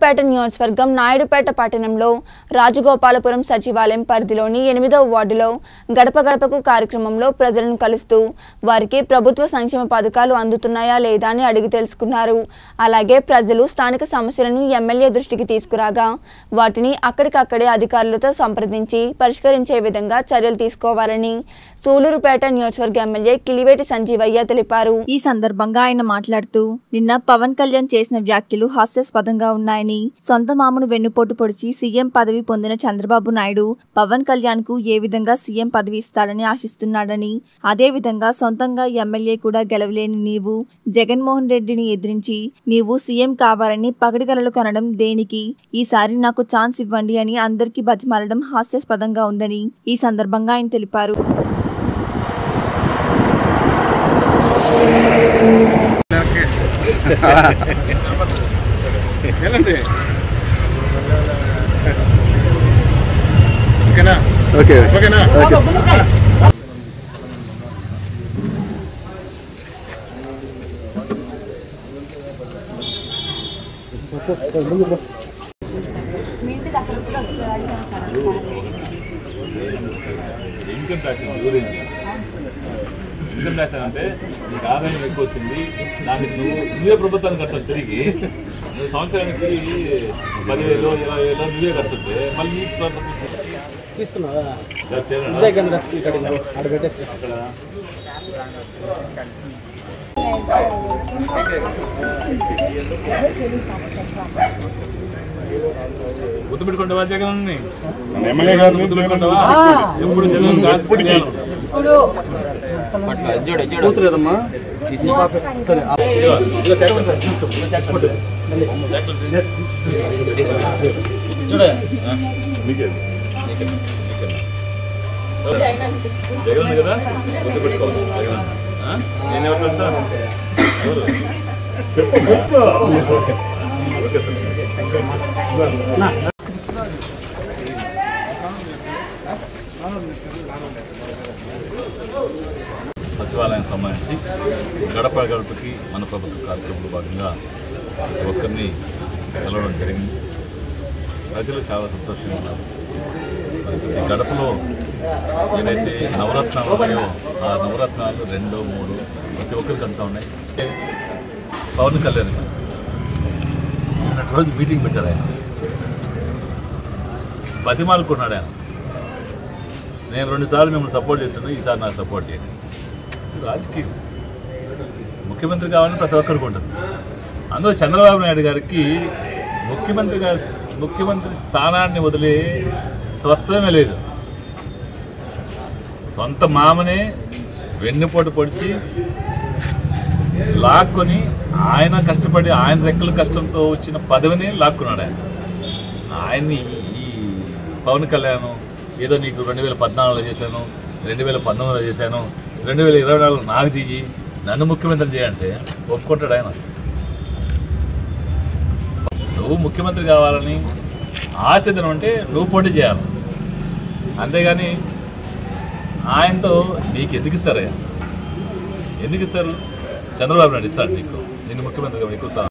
సూలూరుపేట నియోజకవర్గం నాయుడుపేట పట్టణంలో రాజగోపాలపురం సచివాలయం పరిధిలోని ఎనిమిదవ వార్డులో గడప గడపకు కార్యక్రమంలో ప్రజలను కలుస్తూ వారికి ప్రభుత్వ సంక్షేమ పథకాలు అందుతున్నాయా లేదా అని అడిగి తెలుసుకున్నారు అలాగే ప్రజలు స్థానిక సమస్యలను ఎమ్మెల్యే దృష్టికి తీసుకురాగా వాటిని అక్కడికక్కడే అధికారులతో సంప్రదించి పరిష్కరించే విధంగా చర్యలు తీసుకోవాలని సూలూరుపేట నియోజకవర్గ ఎమ్మెల్యే కిలివేటి సంజీవయ్య తెలిపారు ఈ సందర్భంగా ఆయన మాట్లాడుతూ నిన్న పవన్ కళ్యాణ్ చేసిన వ్యాఖ్యలు హాస్యాస్పదంగా ఉన్నాయని సొంత మామను వెన్నుపోటు పొడిచి సీఎం పదవి పొందిన చంద్రబాబు నాయుడు పవన్ కళ్యాణ్ కు ఏ విధంగా సీఎం పదవి ఇస్తాడని ఆశిస్తున్నాడని అదే విధంగా సొంతంగా ఎమ్మెల్యే కూడా గెలవలేని నీవు జగన్మోహన్ రెడ్డిని ఎదిరించి నీవు సీఎం కావాలని పగడిగలలు కనడం దేనికి ఈసారి నాకు ఛాన్స్ ఇవ్వండి అని అందరికీ బతిమాలడం హాస్యాస్పదంగా ఉందని ఈ సందర్భంగా ఆయన తెలిపారు వెళ్ళండి ఓకేనా ఓకే ఓకేనా ఇన్కమ్ ట్యాక్స్ గురించి ఇన్కమ్ ట్యాక్స్ అంటే నీకు ఆదాయం ఎక్కువ వచ్చింది దానికి నువ్వు నువ్వే ప్రభుత్వానికి కట్టాలి తిరిగి నువ్వు సంవత్సరానికి పదివేలు ఇరవై వేలు నువ్వే కడుతుంటే మళ్ళీ నీకు ప్రభుత్వం తీసుకున్నావా జర చేయాలా? ఇదే కింద స్పీక్ అడిగినావు ఆడ పెట్టేసి అక్కడ గుర్తు పెట్టుకుంటావా జగన్ ఎమ్మెల్యే గారు గుర్తు పెట్టుకుంటావా ఎప్పుడు జగన్ ఇప్పటికీ. కూతురేదమ్మా సరే ఆ- ఇదిగో, ఇదిగో చెక్ పెట్టు సార్, తీసుకో. ఇదిగో చెక్ పెట్టు. చెక్ పెట్టు. చూడే మీకే. మీకే. మీకే. జగన్ ఉంది కదా గుర్తు పెట్టుకోవాలి జగన్ ఆ? నేను ఎవరు తెలుసా ఎవరు చెప్పు ఓకే సార్. సచివాలయం సంబంధించి గడప గడపకి మన ప్రభుత్వ కార్యక్రమంలో భాగంగా ప్రతి ఒక్కరిని కలవడం జరిగింది ప్రజలు చాలా సంతోషంగా ఉన్నారు మరి ప్రతి గడపలో ఏదైతే నవరత్నాలు ఉన్నాయో ఆ నవరత్నాలు రెండు మూడు ప్రతి ఒక్కరికి అంతా ఉన్నాయి పవన్ కళ్యాణ్ గారు నిన్నటి రోజు మీటింగ్ పెట్టారు ఆయన బతిమాలుకున్నాడు ఆయన నేను రెండుసార్లు మిమ్మల్ని సపోర్ట్ చేస్తున్నాను ఈసారి నాకు సపోర్ట్ చేయండి ఇది రాజకీయం ముఖ్యమంత్రి కావాలని ప్రతి ఒక్కరికి ఉంటుంది అందులో చంద్రబాబు నాయుడు గారికి ముఖ్యమంత్రిగా ముఖ్యమంత్రి స్థానాన్ని వదిలే తత్వమే లేదు సొంత మామనే వెన్నుపోటు పొడిచి లాక్కొని ఆయన కష్టపడి ఆయన రెక్కల కష్టంతో వచ్చిన పదవిని లాక్కున్నాడు ఆయన ఆయన్ని ఈ పవన్ కళ్యాణ్ ఏదో నీకు రెండు వేల పద్నాలుగులో చేశాను రెండు వేల పంతొమ్మిదిలో చేశాను రెండు వేల ఇరవై నాలుగులో నాకు చెయ్యి నన్ను ముఖ్యమంత్రి చేయంటే ఒప్పుకుంటాడు ఆయన నువ్వు ముఖ్యమంత్రి కావాలని ఆశిద్దనం అంటే నువ్వు పోటీ చేయాలి అంతేగాని ఆయనతో నీకు ఎందుకు ఇస్తారయ్యా ఎందుకు ఇస్తారు చంద్రబాబు నాయుడు ఇస్తాడు నీకు నేను ముఖ్యమంత్రిగా నీకు ఇస్తాను